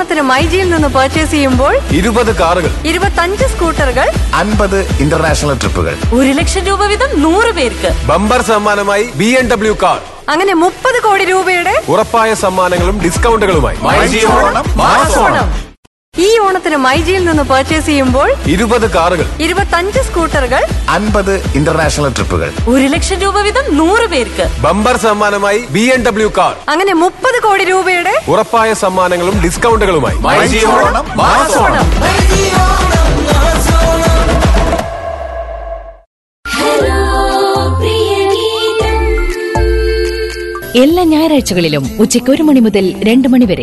ഓണത്തിന് മൈജിയിൽ നിന്ന് പർച്ചേസ് ചെയ്യുമ്പോൾ ഇരുപത് കാറുകൾ ഇരുപത്തഞ്ച് സ്കൂട്ടറുകൾ അൻപത് ഇന്റർനാഷണൽ ട്രിപ്പുകൾ ഒരു ലക്ഷം രൂപ വീതം നൂറ് പേർക്ക് ബമ്പർ സമ്മാനമായി ബി എം ഡബ്ല്യു കാർ അങ്ങനെ മുപ്പത് കോടി രൂപയുടെ ഉറപ്പായ സമ്മാനങ്ങളും ഡിസ്കൗണ്ടുകളുമായി ഓണം ഈ ഓണത്തിന് മൈജിയിൽ നിന്ന് പർച്ചേസ് ചെയ്യുമ്പോൾ ഇരുപത് കാറുകൾ ഇരുപത്തഞ്ച് സ്കൂട്ടറുകൾ അൻപത് ഇന്റർനാഷണൽ ട്രിപ്പുകൾ ഒരു ലക്ഷം രൂപ വീതം നൂറ് പേർക്ക് ബമ്പർ സമ്മാനമായി ബി എം ഡബ്ല്യു കാർ അങ്ങനെ മുപ്പത് കോടി രൂപയുടെ ഉറപ്പായ സമ്മാനങ്ങളും ഡിസ്കൗണ്ടുകളുമായി ഓണം എല്ലാ ഞായറാഴ്ചകളിലും ഉച്ചയ്ക്ക് ഒരു മണി മുതൽ രണ്ട് മണി വരെ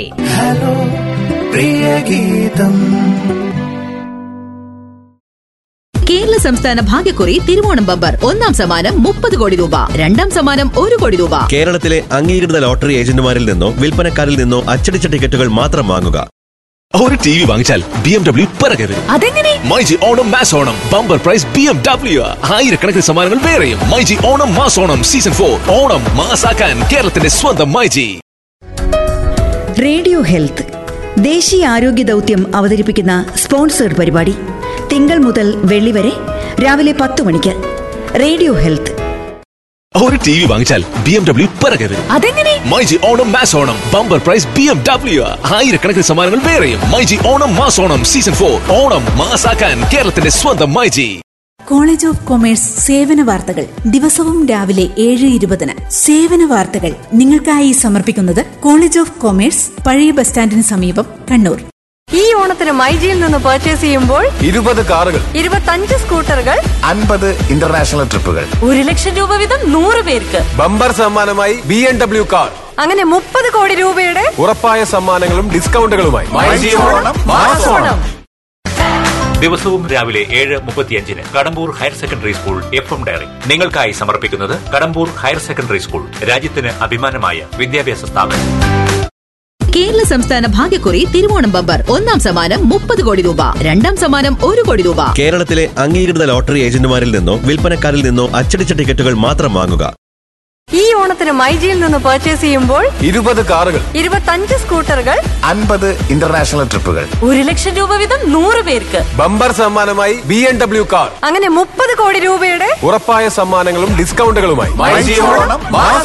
കേരള സംസ്ഥാന ഭാഗ്യക്കുറി തിരുവോണം ബമ്പർ ഒന്നാം സമ്മാനം മുപ്പത് കോടി രൂപ രണ്ടാം സമ്മാനം ഒരു കോടി രൂപ കേരളത്തിലെ അംഗീകൃത ലോട്ടറി ഏജന്റുമാരിൽ നിന്നോ വിൽപ്പനക്കാരിൽ നിന്നോ അച്ചടിച്ച ടിക്കറ്റുകൾ മാത്രം വാങ്ങുക ഒരു ടി വി വാങ്ങിച്ചാൽ ബി എം ഡബ്ല്യു പിറകെ വരും അതെങ്ങനെ myG Onam mass Onam bumper prize B M W ആയിരക്കണക്കിന് സമ്മാനങ്ങൾ വേറെയും myG Onam mass Onam season for Onam മാസാക്കാൻ കേരളത്തിന്റെ സ്വന്തം മൈജി റേഡിയോ ഹെൽത്ത് ദേശീയ ആരോഗ്യ ദൗത്യം അവതരിപ്പിക്കുന്ന സ്പോൺസേഡ് പരിപാടി തിങ്കൾ മുതൽ വെള്ളി വരെ രാവിലെ പത്ത് മണിക്ക് റേഡിയോ ഹെൽത്ത് ഒരു ടി വി വാങ്ങിച്ചാൽ ബി എം ഡബ്ല്യു പിറകെ വരും അതെങ്ങനെ myG Onam mass Onam bumper prize B M W ആയിരക്കണക്കിന് സമ്മാനങ്ങൾ വേറെയും myG Onam mass Onam season for Onam മാസാക്കാൻ കേരളത്തിന്റെ സ്വന്തം മൈജി കോളേജ് ഓഫ് കൊമേഴ്സ് സേവന വാർത്തകൾ ദിവസവും രാവിലെ ഏഴ് ഇരുപതിന് സേവന വാർത്തകൾ നിങ്ങൾക്കായി സമർപ്പിക്കുന്നത് കോളേജ് ഓഫ് കൊമേഴ്സ് പഴയ ബസ് സ്റ്റാൻഡിന് സമീപം കണ്ണൂർ ഈ ഓണത്തിന് മൈജിയിൽ നിന്ന് പർച്ചേസ് ചെയ്യുമ്പോൾ ഇരുപത് കാറുകൾ ഇരുപത്തഞ്ച് സ്കൂട്ടറുകൾ അൻപത് ഇന്റർനാഷണൽ ട്രിപ്പുകൾ ഒരു ലക്ഷം രൂപ വീതം നൂറ് പേർക്ക് ബമ്പർ സമ്മാനമായി ബി എം ഡബ്ല്യു കാർ അങ്ങനെ മുപ്പത് കോടി രൂപയുടെ ഉറപ്പായ സമ്മാനങ്ങളും ഡിസ്കൗണ്ടുകളുമായി ഓണം ദിവസവും രാവിലെ ഏഴ് മുപ്പത്തിയഞ്ചിന് Kadambur higher secondary school F M diary നിങ്ങൾക്കായി സമർപ്പിക്കുന്നത് കടമ്പൂർ ഹയർ സെക്കൻഡറി സ്കൂൾ രാജ്യത്തിന് അഭിമാനമായ വിദ്യാഭ്യാസ സ്ഥാപനം കേരള സംസ്ഥാന ഭാഗ്യക്കുറി തിരുവോണം ബമ്പർ ഒന്നാം സമ്മാനം മുപ്പത് കോടി രൂപ രണ്ടാം സമ്മാനം ഒരു കോടി രൂപ കേരളത്തിലെ അംഗീകൃത ലോട്ടറി ഏജന്റുമാരിൽ നിന്നോ വിൽപ്പനക്കാരിൽ നിന്നോ അച്ചടിച്ച ടിക്കറ്റുകൾ മാത്രം വാങ്ങുക ഈ ഓണത്തിന് മൈജിയിൽ നിന്ന് പർച്ചേസ് ചെയ്യുമ്പോൾ ഇരുപത് കാറുകൾ ഇരുപത്തഞ്ച് സ്കൂട്ടറുകൾ അൻപത് ഇന്റർനാഷണൽ ട്രിപ്പുകൾ ഒരു ലക്ഷം രൂപ വീതം നൂറ് പേർക്ക് ബമ്പർ സമ്മാനമായി ബി എം ഡബ്ല്യു കാർ അങ്ങനെ മുപ്പത് കോടി രൂപയുടെ ഉറപ്പായ സമ്മാനങ്ങളും ഡിസ്കൗണ്ടുകളുമായി